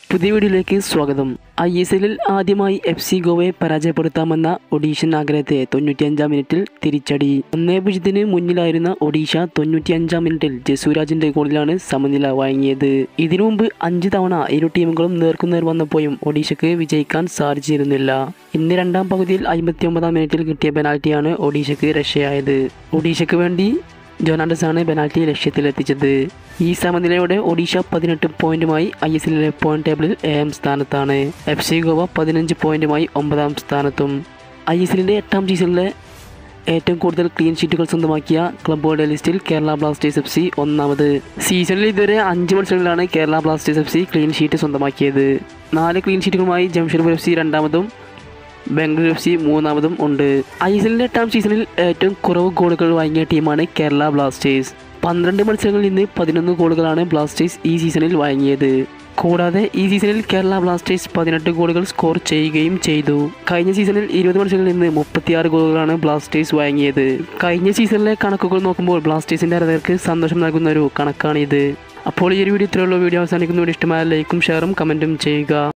പുതിയ വീഡിയോയിലേക്ക് സ്വാഗതം ഐ എസ് എല്ലിൽ ആദ്യമായി എഫ് സി ഗോവയെ പരാജയപ്പെടുത്താമെന്ന ഒഡീഷൻ ആഗ്രഹത്തെ തൊണ്ണൂറ്റിയഞ്ചാം മിനിറ്റിൽ തിരിച്ചടി ഒന്നേ പൂജ്യത്തിന് മുന്നിലായിരുന്ന ഒഡീഷ തൊണ്ണൂറ്റിയഞ്ചാം മിനിറ്റിൽ ജസൂരാജിന്റെ ഗോളിലാണ് സമനില വഴങ്ങിയത് ഇതിനു മുമ്പ് അഞ്ച് തവണ ഇരു ടീമുകളും നേർക്കുനേർ വന്നപ്പോഴും ഒഡീഷയ്ക്ക് വിജയിക്കാൻ സാധിച്ചിരുന്നില്ല ഇന്ന് രണ്ടാം പകുതിയിൽ അമ്പത്തിയൊമ്പതാം മിനിറ്റിൽ കിട്ടിയ പെനാൽറ്റിയാണ് ഒഡീഷയ്ക്ക് രക്ഷയായത് ഒഡീഷയ്ക്ക് വേണ്ടി ജോനാണ്ടസ് ആണ് പെനാൽറ്റി ലക്ഷ്യത്തിലെത്തിച്ചത് ഈ സമനിലയോടെ ഒഡീഷ പതിനെട്ട് പോയിന്റുമായി ഐ എസ് എല്ലിലെ പോയിന്റ് ടേബിളിൽ ഏഴാം സ്ഥാനത്താണ് എഫ് സി ഗോവ പതിനഞ്ച് പോയിന്റുമായി ഒമ്പതാം സ്ഥാനത്തും ഐ എസ് എല്ലിൻ്റെ എട്ടാം സീസണിലെ ഏറ്റവും കൂടുതൽ ക്ലീൻ ഷീറ്റുകൾ സ്വന്തമാക്കിയ ക്ലബുകളുടെ ലിസ്റ്റിൽ കേരള ബ്ലാസ്റ്റേഴ്സ് എഫ് സി ഒന്നാമത് സീസണിൽ ഇതുവരെ അഞ്ച് മത്സരങ്ങളിലാണ് Kerala Blasters F C clean sheet സ്വന്തമാക്കിയത് നാല് ക്ലീൻ ഷീറ്റുകളുമായി ജംഷഡ്പൂർ എഫ് സി രണ്ടാമതും ബാംഗ്ലൂർ എഫ് സി മൂന്നാമതും ഉണ്ട് ഐ എസ് എല്ലിൻ്റെ എട്ടാം സീസണിൽ ഏറ്റവും കുറവ് ഗോളുകൾ വാങ്ങിയ ടീമാണ് കേരള ബ്ലാസ്റ്റേഴ്സ് പന്ത്രണ്ട് മത്സരങ്ങളിൽ നിന്ന് പതിനൊന്ന് ഗോളുകളാണ് ബ്ലാസ്റ്റേഴ്സ് ഈ സീസണിൽ വാങ്ങിയത് കൂടാതെ ഈ സീസണിൽ കേരള ബ്ലാസ്റ്റേഴ്സ് പതിനെട്ട് ഗോളുകൾ സ്കോർ ചെയ്യുകയും ചെയ്തു കഴിഞ്ഞ സീസണിൽ ഇരുപത് മത്സരങ്ങളിൽ നിന്ന് മുപ്പത്തിയാറ് ഗോളുകളാണ് ബ്ലാസ്റ്റേഴ്സ് വാങ്ങിയത് കഴിഞ്ഞ സീസണിലെ കണക്കുകൾ നോക്കുമ്പോൾ ബ്ലാസ്റ്റേഴ്സിൻ്റെ ആരാധകർക്ക് സന്തോഷം നൽകുന്ന ഒരു കണക്കാണിത് അപ്പോൾ ഈ ഒരു വീഡിയോ ഇത്രയുള്ള വീഡിയോ അവസാനിക്കുന്ന വീഡിയോ ഇഷ്ടമായ ലൈക്കും ഷെയറും കമൻറ്റും ചെയ്യുക